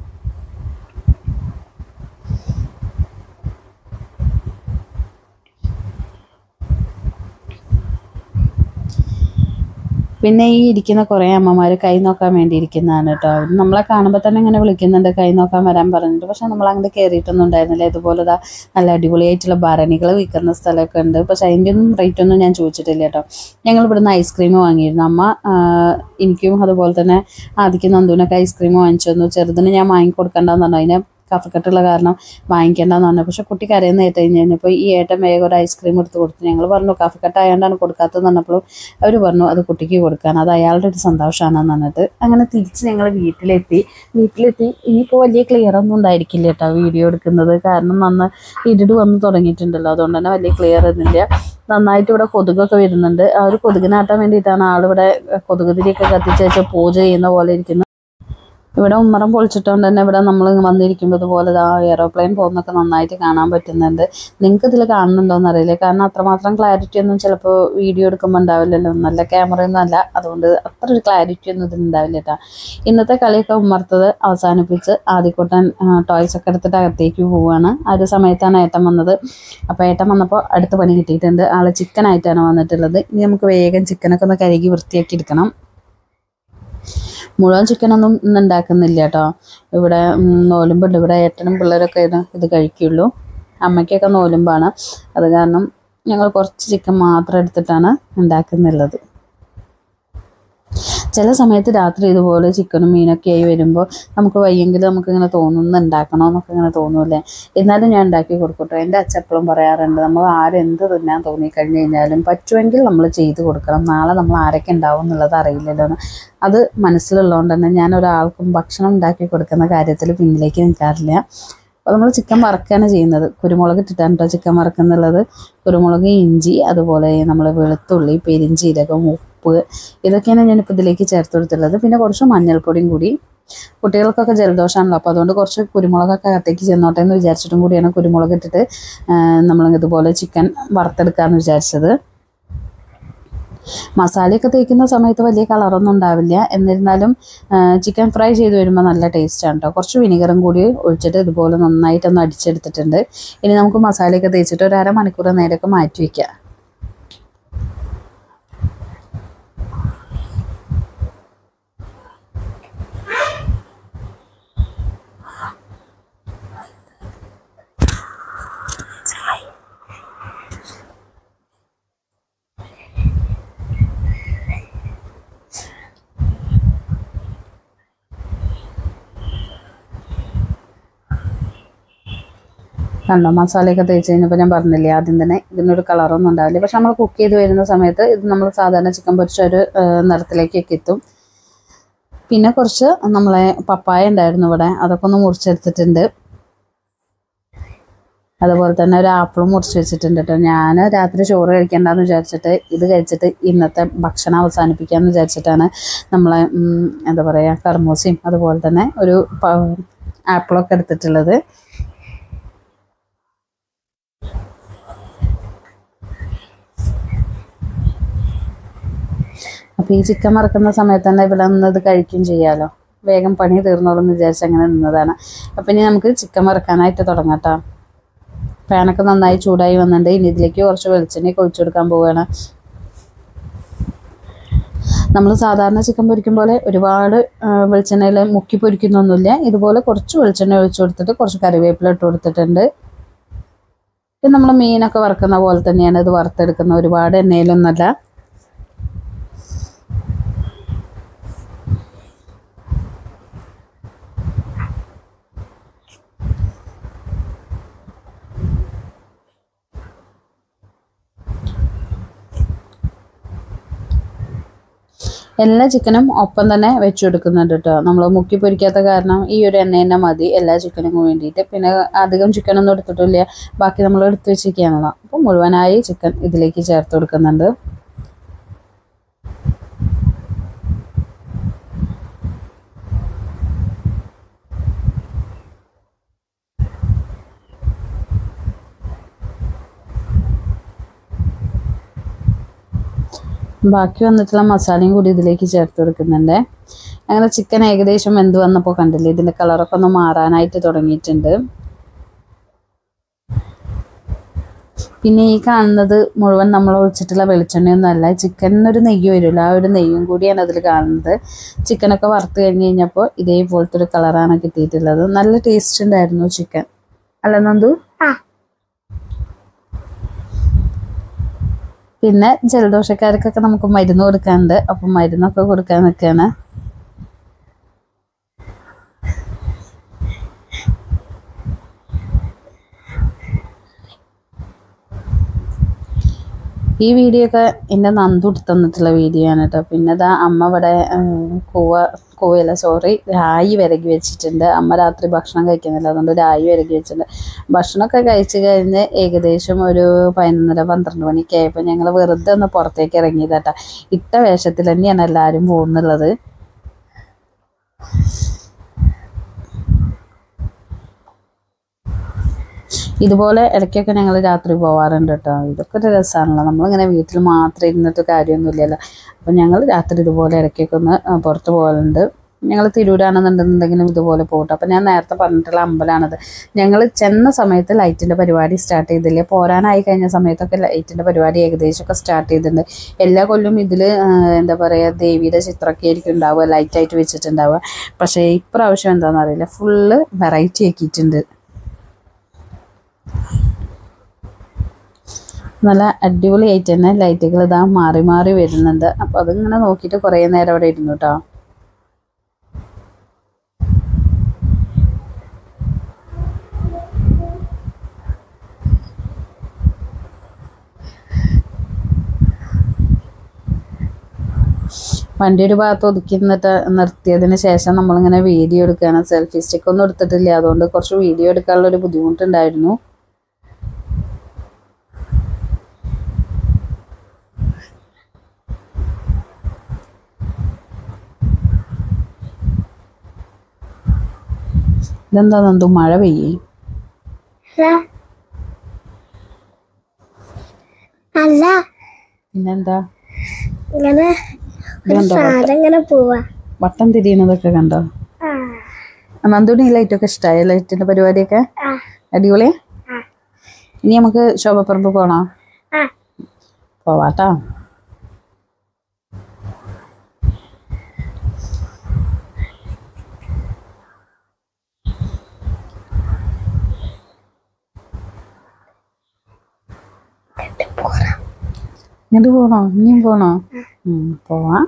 പിന്നെ ഈ ഇരിക്കുന്ന കുറേ അമ്മമാർ കൈ നോക്കാൻ വേണ്ടി ഇരിക്കുന്നതാണ് കേട്ടോ അവർ നമ്മളെ കാണുമ്പോൾ തന്നെ ഇങ്ങനെ വിളിക്കുന്നുണ്ട് കൈ നോക്കാൻ വരാൻ പറഞ്ഞിട്ട് പക്ഷെ നമ്മൾ അങ്ങോട്ട് കയറിയിട്ടൊന്നും ഉണ്ടായിരുന്നില്ല ഇതുപോലെ ദാ നല്ല അടിപൊളിയായിട്ടുള്ള ഭരണികൾ വിൽക്കുന്ന സ്ഥലമൊക്കെ ഉണ്ട് പക്ഷെ അതിൻ്റെ ഒന്നും റേറ്റ് ഒന്നും ഞാൻ ചോദിച്ചിട്ടില്ല കേട്ടോ ഞങ്ങൾ ഇവിടുന്ന് ഐസ്ക്രീം വാങ്ങിയിരുന്നു അമ്മ ആ, എനിക്കും അതുപോലെ തന്നെ ആദിക്കും നന്ദുവിനൊക്കെ ഐസ്ക്രീം വാങ്ങിച്ചു തന്നു ചെറുതിന് ഞാൻ വാങ്ങിക്കൊടുക്കണ്ടെന്ന് പറഞ്ഞു അതിനെ കഫക്കെട്ടുള്ള കാരണം വാങ്ങിക്കേണ്ടെന്ന് പറഞ്ഞു പക്ഷെ കുട്ടി കരയുന്ന ഏട്ട കഴിഞ്ഞപ്പോൾ ഈ ഏട്ടൻ വേഗം ഒരു ഐസ്ക്രീം എടുത്ത് കൊടുത്തു ഞങ്ങൾ പറഞ്ഞു കഫക്കെട്ട് ആയതുകൊണ്ടാണ് കൊടുക്കാത്തതെന്ന് പറഞ്ഞപ്പോഴും അവർ പറഞ്ഞു അത് കുട്ടിക്ക് കൊടുക്കാൻ അത് അയാളുടെ ഒരു സന്തോഷമാണെന്ന് പറഞ്ഞിട്ട് അങ്ങനെ തിരിച്ച് ഞങ്ങൾ വീട്ടിലെത്തി വീട്ടിലെത്തി ഇനിയിപ്പോൾ വലിയ ക്ലിയർ ഒന്നും ഉണ്ടായിരിക്കില്ല കേട്ടോ വീഡിയോ എടുക്കുന്നത് കാരണം നന്ന ഇരുട് വന്ന് തുടങ്ങിയിട്ടുണ്ടല്ലോ അതുകൊണ്ട് തന്നെ വലിയ ക്ലിയർ ഒന്നുമില്ല നന്നായിട്ട് ഇവിടെ കൊതുകൊക്കെ വരുന്നുണ്ട് ആ ഒരു കൊതുകിനാട്ടാൻ വേണ്ടിയിട്ടാണ് ആളിവിടെ കൊതുക് തിരിയൊക്കെ കത്തിച്ച് വെച്ച് പൂജ ചെയ്യുന്ന പോലെ ഇരിക്കുന്നത് ഇവിടെ ഉമ്മറം പൊളിച്ചിട്ടുകൊണ്ട് തന്നെ ഇവിടെ നമ്മൾ വന്നിരിക്കുമ്പോൾ ഇതുപോലെ ആ എയറോപ്ലെയിൻ പോകുന്നൊക്കെ നന്നായിട്ട് കാണാൻ പറ്റുന്നുണ്ട് നിങ്ങൾക്ക് ഇതിൽ കാണുന്നുണ്ടോയെന്ന് അറിയില്ല കാരണം അത്രമാത്രം ക്ലാരിറ്റി ഒന്നും ചിലപ്പോൾ വീഡിയോ എടുക്കുമ്പോൾ ഉണ്ടാവില്ലല്ലോ നല്ല ക്യാമറയൊന്നും അല്ല അതുകൊണ്ട് അത്ര ഒരു ക്ലാരിറ്റി ഒന്നും ഇതിനുണ്ടാവില്ല കേട്ടോ ഇന്നത്തെ കളിയൊക്കെ ഉമ്മർത്തത് അവസാനിപ്പിച്ച് ആദ്യക്കൂട്ടൻ ടോയ്സ് ഒക്കെ എടുത്തിട്ട് അകത്തേക്ക് പോവുകയാണ് ആ ഒരു സമയത്താണ് ഏട്ടൻ വന്നത് അപ്പോൾ ഏട്ടൻ വന്നപ്പോൾ അടുത്ത പണി കിട്ടിയിട്ടുണ്ട് ആൾ ചിക്കനായിട്ടാണ് വന്നിട്ടുള്ളത് ഇനി നമുക്ക് വേഗം ചിക്കനൊക്കെ ഒന്ന് കഴുകി വൃത്തിയാക്കി എടുക്കണം മുഴുവൻ ചിക്കനൊന്നും ഇന്ന് ഉണ്ടാക്കുന്നില്ല കേട്ടോ ഇവിടെ ഉം, നോലുമ്പുണ്ട് ഇവിടെ ഏട്ടനും പിള്ളേരൊക്കെ ഇത് ഇത് കഴിക്കുള്ളൂ അമ്മയ്ക്കൊക്കെ നോലുമ്പാണ് അത് കാരണം ഞങ്ങൾ കുറച്ച് ചിക്കൻ മാത്രം എടുത്തിട്ടാണ് ഉണ്ടാക്കുന്നുള്ളത് ചില സമയത്ത് രാത്രി ഇതുപോലെ ചിക്കനും മീനൊക്കെ ആയി വരുമ്പോൾ നമുക്ക് വയ്യെങ്കിൽ നമുക്ക് ഇങ്ങനെ തോന്നുന്നു ഉണ്ടാക്കണോ എന്നൊക്കെ ഇങ്ങനെ തോന്നൂലേ എന്നാലും ഞാൻ ഉണ്ടാക്കി കൊടുക്കട്ടോ എൻ്റെ അച്ഛൻ എപ്പോഴും പറയാറുണ്ട് നമ്മൾ ആരെന്ത് തിന്നാൻ തോന്നിക്കഴിഞ്ഞ് കഴിഞ്ഞാലും പറ്റുമെങ്കിൽ നമ്മൾ ചെയ്ത് കൊടുക്കണം നാളെ നമ്മൾ ആരൊക്കെ ഉണ്ടാവും എന്നുള്ളത് അറിയില്ലല്ലോ എന്ന് അത് മനസ്സിലുള്ളതുകൊണ്ട് തന്നെ ഞാൻ ഒരാൾക്കും ഭക്ഷണം ഉണ്ടാക്കി കൊടുക്കുന്ന കാര്യത്തിൽ പിന്നിലേക്ക് നിൽക്കാറില്ല അപ്പോൾ നമ്മൾ ചിക്കൻ വറക്കുകയാണ് ചെയ്യുന്നത് കുരുമുളക് ഇട്ടിട്ടാണ് കേട്ടോ ചിക്കൻ വറക്കുന്നുള്ളത് കുരുമുളക് ഇഞ്ചി അതുപോലെ നമ്മൾ വെളുത്തുള്ളി പെരിഞ്ചീരകം ഉപ്പ് ഇതൊക്കെയാണ് ഞാനിപ്പോൾ ഇതിലേക്ക് ചേർത്ത് കൊടുത്തുള്ളത് പിന്നെ കുറച്ച് മഞ്ഞൾപ്പൊടിയും കൂടി കുട്ടികൾക്കൊക്കെ ജലദോഷമാണല്ലോ അപ്പോൾ അതുകൊണ്ട് കുറച്ച് കുരുമുളകൊക്കെ അകത്തേക്ക് ചെന്നോട്ടെ എന്ന് വിചാരിച്ചിട്ടും കൂടിയാണ് കുരുമുളക് ഇട്ടിട്ട് നമ്മൾ ഇതുപോലെ ചിക്കൻ വറുത്തെടുക്കാമെന്ന് വിചാരിച്ചത് മസാലയൊക്കെ തേക്കുന്ന സമയത്ത് വലിയ കളറൊന്നും ഉണ്ടാവില്ല എന്നിരുന്നാലും ചിക്കൻ ഫ്രൈ ചെയ്ത് വരുമ്പോൾ നല്ല ടേസ്റ്റാണ് കേട്ടോ കുറച്ച് വിനിഗറും കൂടി ഒഴിച്ചിട്ട് ഇതുപോലെ നന്നായിട്ടൊന്ന് അടിച്ചെടുത്തിട്ടുണ്ട് ഇനി നമുക്ക് മസാലയൊക്കെ തേച്ചിട്ട് ഒരു അരമണിക്കൂർ നേരമൊക്കെ മാറ്റി വയ്ക്കാം കണ്ടോ മസാലയൊക്കെ തേച്ച് കഴിഞ്ഞപ്പോൾ ഞാൻ പറഞ്ഞില്ലേ ആദ്യം തന്നെ ഇതിനൊരു കളറൊന്നും ഉണ്ടാവില്ല പക്ഷെ നമ്മൾ കുക്ക് ചെയ്ത് വരുന്ന സമയത്ത് ഇത് നമ്മൾ സാധാരണ ചിക്കൻ പൊരിച്ച ഒരു ആ, നിറത്തിലേക്കൊക്കെ എത്തും പിന്നെ കുറച്ച് നമ്മളെ പപ്പായ ഉണ്ടായിരുന്നു ഇവിടെ അതൊക്കെ ഒന്ന് മുറിച്ചെടുത്തിട്ടുണ്ട് അതുപോലെ തന്നെ ഒരു ആപ്പിളും മുറിച്ച് വെച്ചിട്ടുണ്ട് കേട്ടോ ഞാൻ രാത്രി ചോറ് കഴിക്കേണ്ടെന്ന് വിചാരിച്ചിട്ട് ഇത് കഴിച്ചിട്ട് ഇന്നത്തെ ഭക്ഷണം അവസാനിപ്പിക്കാമെന്ന് വിചാരിച്ചിട്ടാണ് നമ്മളെ ഉം, എന്താ പറയുക കർമൂസയും അതുപോലെ തന്നെ ഒരു പ- ആപ്പിളൊക്കെ എടുത്തിട്ടുള്ളത് അപ്പോൾ ഈ ചിക്കൻ മറക്കുന്ന സമയത്ത് തന്നെ ഇവിടെ നിന്ന് ഇത് കഴിക്കും ചെയ്യാമല്ലോ വേഗം പണി തീർന്നോളും എന്ന് വിചാരിച്ച് അങ്ങനെ നിന്നതാണ് അപ്പം ഇനി നമുക്ക് ചിക്കൻ മറക്കാനായിട്ട് തുടങ്ങാട്ടോ പാനൊക്കെ നന്നായി ചൂടായി വന്നിട്ടുണ്ട് ഇനി ഇതിലേക്ക് കുറച്ച് വെളിച്ചെണ്ണ ഒഴിച്ചു കൊടുക്കാൻ പോവുകയാണ് നമ്മൾ സാധാരണ ചിക്കൻ പൊരിക്കും പോലെ ഒരുപാട് വെളിച്ചെണ്ണയിൽ മുക്കി പൊരിക്കുന്നൊന്നുമില്ല ഇതുപോലെ കുറച്ച് വെളിച്ചെണ്ണ ഒഴിച്ചു കൊടുത്തിട്ട് കുറച്ച് കറിവേപ്പില ഇട്ട് കൊടുത്തിട്ടുണ്ട് പിന്നെ നമ്മൾ മീനൊക്കെ വറുക്കുന്ന പോലെ തന്നെയാണ് ഇത് വറുത്തെടുക്കുന്ന ഒരുപാട് എണ്ണയിലൊന്നല്ല എല്ലാ ചിക്കനും ഒപ്പം തന്നെ വെച്ച് കൊടുക്കുന്നുണ്ട് കേട്ടോ നമ്മൾ മുക്കി പൊരിക്കാത്ത കാരണം ഈ ഒരു എണ്ണ തന്നെ മതി എല്ലാ ചിക്കനും വേണ്ടിയിട്ട് പിന്നെ അധികം ചിക്കനൊന്നും എടുത്തിട്ടില്ല ബാക്കി നമ്മൾ എടുത്ത് വെച്ചിരിക്കുകയാണല്ലോ അപ്പോൾ മുഴുവനായി ചിക്കൻ ഇതിലേക്ക് ചേർത്ത് കൊടുക്കുന്നുണ്ട് ബാക്കി വന്നിട്ടുള്ള മസാലയും കൂടി ഇതിലേക്ക് ചേർത്ത് കൊടുക്കുന്നുണ്ട് അങ്ങനെ ചിക്കൻ ഏകദേശം വെന്ത് വന്നപ്പോൾ കണ്ടില്ലേ ഇതിൻ്റെ കളറൊക്കെ ഒന്ന് മാറാനായിട്ട് തുടങ്ങിയിട്ടുണ്ട് പിന്നെ ഈ കാണുന്നത് മുഴുവൻ നമ്മൾ ഒഴിച്ചിട്ടുള്ള വെളിച്ചെണ്ണയൊന്നും അല്ല ചിക്കനൊരു നെയ്യ് വരുമല്ലോ ആ ഒരു നെയ്യും കൂടിയാണ് അതിൽ കാണുന്നത് ചിക്കനൊക്കെ വറുത്ത് കഴിഞ്ഞ് കഴിഞ്ഞപ്പോൾ ഇതേപോലത്തെ ഒരു കളറാണ് കിട്ടിയിട്ടുള്ളത് നല്ല ടേസ്റ്റ് ഉണ്ടായിരുന്നു ചിക്കൻ അല്ല നന്ദു പിന്നെ ജലദോഷക്കാർക്കൊക്കെ നമുക്ക് മരുന്ന് കൊടുക്കാനുണ്ട് അപ്പം മരുന്നൊക്കെ കൊടുക്കാൻ നിൽക്കുകയാണ് ഈ വീഡിയോ ഒക്കെ എൻ്റെ നന്ദു എടുത്ത് തന്നിട്ടുള്ള വീഡിയോ ആണ് കേട്ടോ പിന്നെ ഇതാ അമ്മ ഇവിടെ ഉം, കൂവ കൂവയല്ല സോറി രായി വിരകി വെച്ചിട്ടുണ്ട് അമ്മ രാത്രി ഭക്ഷണം കഴിക്കുന്നില്ല അതുകൊണ്ട് രായി വിരകി വെച്ചിട്ടുണ്ട് ഭക്ഷണമൊക്കെ കഴിച്ച് കഴിഞ്ഞ് ഏകദേശം ഒരു പതിനൊന്നര പന്ത്രണ്ട് മണിക്ക് ആയപ്പോൾ ഞങ്ങൾ വെറുതെ ഒന്ന് പുറത്തേക്ക് ഇറങ്ങിയതാട്ടാ ഇട്ട വേഷത്തിൽ തന്നെയാണ് എല്ലാവരും പോകുന്നുള്ളത് ഇതുപോലെ ഇടയ്ക്കൊക്കെ ഞങ്ങൾ രാത്രി പോവാറുണ്ട് കേട്ടോ ഇതൊക്കെ ഒരു രസമാണല്ലോ നമ്മളിങ്ങനെ വീട്ടിൽ മാത്രം ഇരുന്നിട്ട് കാര്യമൊന്നുമില്ലല്ലോ അപ്പം ഞങ്ങൾ രാത്രി ഇതുപോലെ ഇടയ്ക്കൊക്കെ ഒന്ന് ആ, പുറത്ത് പോകലുണ്ട് ഞങ്ങൾ തിരൂരാണെന്നുണ്ടെന്നുണ്ടെങ്കിലും ഇതുപോലെ പോകട്ടെ അപ്പം ഞാൻ നേരത്തെ പറഞ്ഞിട്ടുള്ള അമ്പലമാണത് ഞങ്ങൾ ചെന്ന സമയത്ത് ലൈറ്റിൻ്റെ പരിപാടി സ്റ്റാർട്ട് ചെയ്തില്ലേ പോരാനായി കഴിഞ്ഞ സമയത്തൊക്കെ ലൈറ്റിൻ്റെ പരിപാടി ഏകദേശമൊക്കെ സ്റ്റാർട്ട് ചെയ്തിട്ടുണ്ട് എല്ലാ കൊല്ലം ഇതിൽ എന്താ പറയുക ദേവിയുടെ ചിത്രമൊക്കെ ആയിരിക്കും ഉണ്ടാവുക ലൈറ്റായിട്ട് വെച്ചിട്ടുണ്ടാവുക പക്ഷേ ഇപ്രാവശ്യം എന്താണെന്ന് അറിയില്ല ഫുള്ള് വെറൈറ്റി ആക്കിയിട്ടുണ്ട് നല്ല അടിപൊളിയായിട്ട് തന്നെ ലൈറ്റുകൾ ഇതാ മാറി മാറി വരുന്നുണ്ട് അപ്പോൾ അതിങ്ങനെ നോക്കിയിട്ട് കുറേ നേരം അവിടെ ഇരുന്നു കേട്ടോ വണ്ടി ഒരു ഭാഗത്ത് ഒതുക്കി നിന്നിട്ട് നിർത്തിയതിന് ശേഷം നമ്മളിങ്ങനെ വീഡിയോ എടുക്കുകയാണ് സെൽഫി സ്റ്റിക്ക് ഒന്നും എടുത്തിട്ടില്ല അതുകൊണ്ട് കുറച്ച് വീഡിയോ എടുക്കാനുള്ള ഒരു ബുദ്ധിമുട്ടുണ്ടായിരുന്നു ഇതെന്താ നന്ദു മഴ പെയ്യേ അല്ല പിന്നെന്താ ഇങ്ങനെ ഒരു ഇതെന്താ സാധനം ഇങ്ങനെ പോവാ വട്ടം തിരിയുന്നതൊക്കെ കണ്ടോ ആ നന്ദുവിന് ഈ ലൈറ്റൊക്കെ ഇഷ്ടമായി ലൈറ്റിന്റെ പരിപാടിയൊക്കെ ആ അടിപൊളി ആ ഇനി നമുക്ക് ശോഭപ്പറമ്പ് പോണോ ആ പോവാട്ടോ ഇങ്ങോട്ട് പോണോ ഇനിയും പോണോ ഉം, പോവാം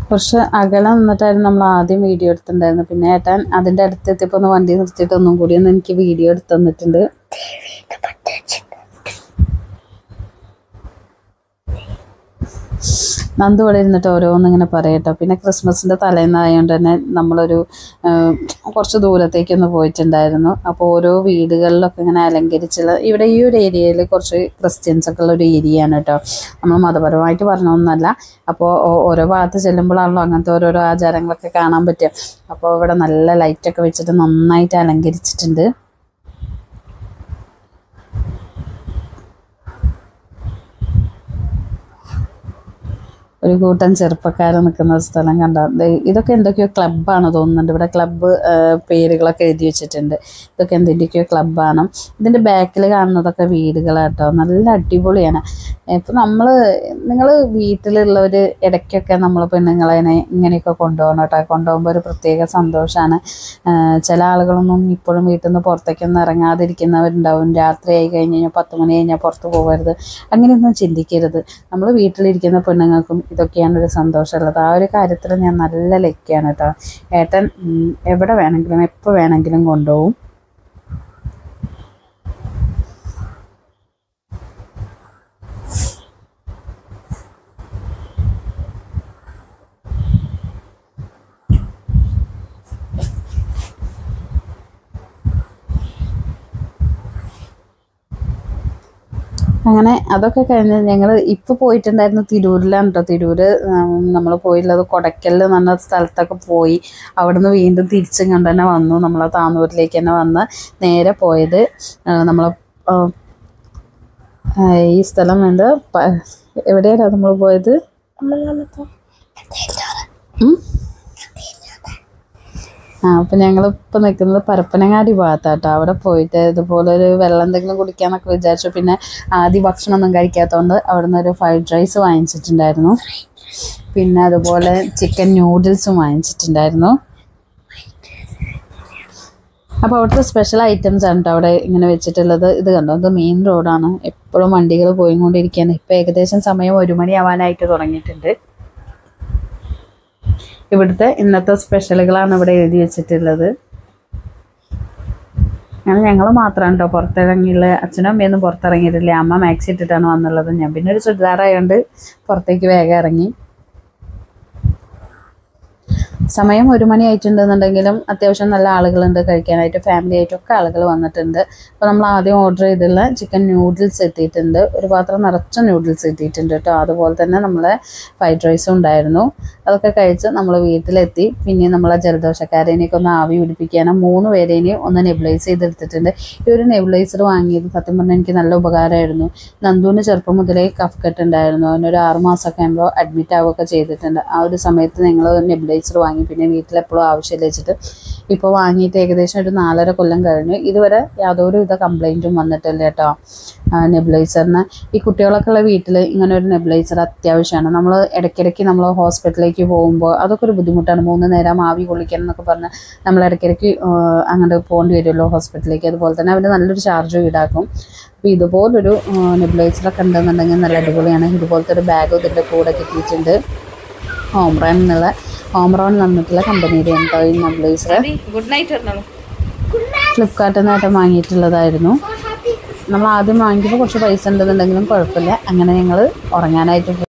കുറച്ച് അകലെ നിന്നിട്ടായിരുന്നു നമ്മൾ ആദ്യം വീഡിയോ എടുത്തിട്ടുണ്ടായിരുന്നു പിന്നെ ഏട്ടൻ അതിൻ്റെ അടുത്ത് എത്തിയപ്പോൾ ഒന്ന് വണ്ടി നിർത്തിയിട്ട് ഒന്നും കൂടി ഒന്ന് എനിക്ക് വീഡിയോ എടുത്ത് തന്നിട്ടുണ്ട് നന്ദു ഇവിടെ ഇരുന്നിട്ട് ഓരോന്ന് ഇങ്ങനെ പറയട്ടോ പിന്നെ ക്രിസ്മസിൻ്റെ തലേന്നായതുകൊണ്ട് തന്നെ നമ്മളൊരു ആ, കുറച്ച് ദൂരത്തേക്കൊന്ന് പോയിട്ടുണ്ടായിരുന്നു അപ്പോൾ ഓരോ വീടുകളിലൊക്കെ ഇങ്ങനെ അലങ്കരിച്ചുള്ള ഇവിടെ ഈ ഒരു ഏരിയയിൽ കുറച്ച് ക്രിസ്ത്യൻസ് ഒക്കെ ഉള്ള ഒരു ഏരിയ ആണ് കേട്ടോ നമ്മൾ മതപരമായിട്ട് പറഞ്ഞൊന്നല്ല അപ്പോൾ ഓ- ഓരോ ഭാഗത്ത് ചെല്ലുമ്പോഴാണല്ലോ അങ്ങനത്തെ ഓരോരോ ആചാരങ്ങളൊക്കെ കാണാൻ പറ്റുക അപ്പോൾ ഇവിടെ നല്ല ലൈറ്റൊക്കെ വെച്ചിട്ട് നന്നായിട്ട് അലങ്കരിച്ചിട്ടുണ്ട് ഒരു കൂട്ടം ചെറുപ്പക്കാർ നിൽക്കുന്ന ഒരു സ്ഥലം കണ്ട ഇതൊക്കെ എന്തൊക്കെയോ ക്ലബ്ബാണ് തോന്നുന്നുണ്ട് ഇവിടെ ക്ലബ്ബ് പേരുകളൊക്കെ എഴുതി വെച്ചിട്ടുണ്ട് ഇതൊക്കെ എന്തിൻ്റെയൊക്കെയോ ക്ലബ്ബാണ് ഇതിൻ്റെ ബാക്കിൽ കാണുന്നതൊക്കെ വീടുകളാട്ടോ നല്ല അടിപൊളിയാണ് ഇപ്പം നമ്മൾ നിങ്ങൾ വീട്ടിലുള്ളവർ ഇടയ്ക്കൊക്കെ നമ്മൾ പെണ്ണുങ്ങളെ ഇങ്ങനെയൊക്കെ കൊണ്ടുപോകണം കേട്ടോ കൊണ്ടുപോകുമ്പോൾ ഒരു പ്രത്യേക സന്തോഷമാണ് ചില ആളുകളൊന്നും ഇപ്പോഴും വീട്ടിൽ നിന്ന് പുറത്തേക്കൊന്നും ഇറങ്ങാതിരിക്കുന്നവരുണ്ടാവും രാത്രി ആയി കഴിഞ്ഞ് കഴിഞ്ഞാൽ പത്ത് മണി കഴിഞ്ഞാൽ പുറത്ത് പോകരുത് അങ്ങനെയൊന്നും ചിന്തിക്കരുത് നമ്മൾ വീട്ടിലിരിക്കുന്ന പെണ്ണുങ്ങൾക്കും ഇതൊക്കെയാണ് ഒരു സന്തോഷമുള്ളത് ആ ഒരു കാര്യത്തിൽ ഞാൻ നല്ല ലക്കിയാണ് കേട്ടോ ഏട്ടൻ ഉം, എവിടെ വേണമെങ്കിലും എപ്പോൾ വേണമെങ്കിലും കൊണ്ടുപോകും അങ്ങനെ അതൊക്കെ കഴിഞ്ഞ് ഞങ്ങൾ ഇപ്പോൾ പോയിട്ടുണ്ടായിരുന്നു തിരൂരിലാണ് കേട്ടോ തിരൂര് നമ്മൾ പോയിട്ടുള്ളത് കൊടക്കലിൽ എന്ന് പറഞ്ഞ സ്ഥലത്തൊക്കെ പോയി അവിടുന്ന് വീണ്ടും തിരിച്ചും കണ്ട് തന്നെ വന്നു നമ്മളെ താന്നൂരിലേക്ക് തന്നെ വന്ന് നേരെ പോയത് നമ്മൾ ഈ സ്ഥലം എന്താ പ- എവിടെയാണ് നമ്മൾ പോയത് ഒന്നാമത്തെ ഉം? ആ അപ്പം ഞങ്ങളിപ്പോൾ നിൽക്കുന്നത് പരപ്പനങ്ങാടി ഭാഗത്താട്ടോ അവിടെ പോയിട്ട് ഇതുപോലെ ഒരു വെള്ളം എന്തെങ്കിലും കുടിക്കാന്നൊക്കെ വിചാരിച്ചു പിന്നെ ആദ്യം ഭക്ഷണമൊന്നും കഴിക്കാത്തതുകൊണ്ട് അവിടെ നിന്ന് ഒരു ഫ്രൈഡ് റൈസ് വാങ്ങിച്ചിട്ടുണ്ടായിരുന്നു പിന്നെ അതുപോലെ ചിക്കൻ നൂഡിൽസും വാങ്ങിച്ചിട്ടുണ്ടായിരുന്നു അപ്പോൾ അവിടുത്തെ സ്പെഷ്യൽ ഐറ്റംസ് ആണ് കേട്ടോ അവിടെ ഇങ്ങനെ വെച്ചിട്ടുള്ളത് ഇത് കണ്ടോ ഇത് മെയിൻ റോഡാണ് എപ്പോഴും വണ്ടികൾ പോയിക്കൊണ്ടിരിക്കുകയാണ് ഇപ്പോൾ ഏകദേശം സമയം ഒരു മണിയാവാനായിട്ട് തുടങ്ങിയിട്ടുണ്ട് ഇവിടുത്തെ ഇന്നത്തെ സ്പെഷ്യലുകളാണ് ഇവിടെ എഴുതി വെച്ചിട്ടുള്ളത് അങ്ങനെ ഞങ്ങൾ മാത്രമാണ് കേട്ടോ പുറത്തിറങ്ങിയുള്ള അച്ഛനും അമ്മയൊന്നും പുറത്തിറങ്ങിയിട്ടില്ല അമ്മ മാക്സി ഇട്ടിട്ടാണ് വന്നുള്ളത് ഞാൻ പിന്നെ ഒരു ചുരിദാറായതുകൊണ്ട് പുറത്തേക്ക് വേഗം ഇറങ്ങി സമയം ഒരു മണി ആയിട്ടുണ്ടെന്നുണ്ടെങ്കിലും അത്യാവശ്യം നല്ല ആളുകളുണ്ട് കഴിക്കാനായിട്ട് ഫാമിലി ആയിട്ടൊക്കെ ആളുകൾ വന്നിട്ടുണ്ട് അപ്പോൾ നമ്മൾ ആദ്യം ഓർഡർ ചെയ്തുള്ള ചിക്കൻ നൂഡിൽസ് എത്തിയിട്ടുണ്ട് ഒരു പാത്രം നിറച്ച നൂഡിൽസ് എത്തിയിട്ടുണ്ട് കേട്ടോ അതുപോലെ തന്നെ നമ്മളെ ഫ്രൈഡ് റൈസും ഉണ്ടായിരുന്നു അതൊക്കെ കഴിച്ച് നമ്മൾ വീട്ടിലെത്തി പിന്നെ നമ്മളെ ജലദോഷക്കാരേനെയൊക്കെ ഒന്ന് ആവി പിടിപ്പിക്കാനും മൂന്ന് പേരേനെയും ഒന്ന് നെബിലൈസ് ചെയ്തെടുത്തിട്ടുണ്ട് ഈ ഒരു നെബിലൈസർ വാങ്ങിയത് സത്യം പറഞ്ഞാൽ എനിക്ക് നല്ല ഉപകാരമായിരുന്നു നന്ദുവിന് ചെറുപ്പം മുതലേ കഫ് കെട്ട് ഉണ്ടായിരുന്നു അവനൊരു ആറ് മാസമൊക്കെ ആകുമ്പോൾ അഡ്മിറ്റ് ആവുകയൊക്കെ ചെയ്തിട്ടുണ്ട് ആ ഒരു സമയത്ത് ഞങ്ങൾ നെബിലൈസർ വാങ്ങി പിന്നെ വീട്ടിലെപ്പോഴും ആവശ്യമില്ല വെച്ചിട്ട് ഇപ്പോൾ വാങ്ങിയിട്ട് ഏകദേശം ഒരു നാലര കൊല്ലം കഴിഞ്ഞു ഇതുവരെ യാതൊരു വിധ കംപ്ലൈൻറ്റും വന്നിട്ടില്ല കേട്ടോ നെബിലൈസറിന് ഈ കുട്ടികളൊക്കെ ഉള്ള വീട്ടിൽ ഇങ്ങനെ ഒരു നെബിലൈസർ അത്യാവശ്യമാണ് നമ്മൾ ഇടയ്ക്കിടയ്ക്ക് നമ്മൾ ഹോസ്പിറ്റലിലേക്ക് പോകുമ്പോൾ അതൊക്കെ ഒരു ബുദ്ധിമുട്ടാണ് മൂന്ന് നേരം ആവി കൊള്ളിക്കണം എന്നൊക്കെ പറഞ്ഞ് നമ്മൾ ഇടയ്ക്കിടയ്ക്ക് അങ്ങോട്ട് പോകേണ്ടി വരുമല്ലോ ഹോസ്പിറ്റലിലേക്ക് അതുപോലെ തന്നെ അവർ നല്ലൊരു ചാർജ് ഈടാക്കും അപ്പോൾ ഇതുപോലൊരു നെബിലൈസറൊക്കെ ഉണ്ടെന്നുണ്ടെങ്കിൽ നല്ല അടിപൊളിയാണ് ഇതുപോലത്തെ ഒരു ബാഗ് ഇതിൻ്റെ കൂടെ കിട്ടിയിട്ടുണ്ട് ഹോംബ്രാൻ എന്നുള്ള ഹോംബ്രോൺ വന്നിട്ടുള്ള കമ്പനിയുടെ ഉണ്ടോ ഈ നെബിലൈസർ ഗുഡ് നൈറ്റ് പറഞ്ഞോളൂ ഫ്ലിപ്കാർട്ടിൽ നിന്നായിട്ട് വാങ്ങിയിട്ടുള്ളതായിരുന്നു നമ്മൾ ആദ്യം വാങ്ങിക്കുമ്പോൾ കുറച്ച് പൈസ ഉണ്ടെന്നുണ്ടെങ്കിലും കുഴപ്പമില്ല അങ്ങനെ ഞങ്ങൾ ഉറങ്ങാനായിട്ട്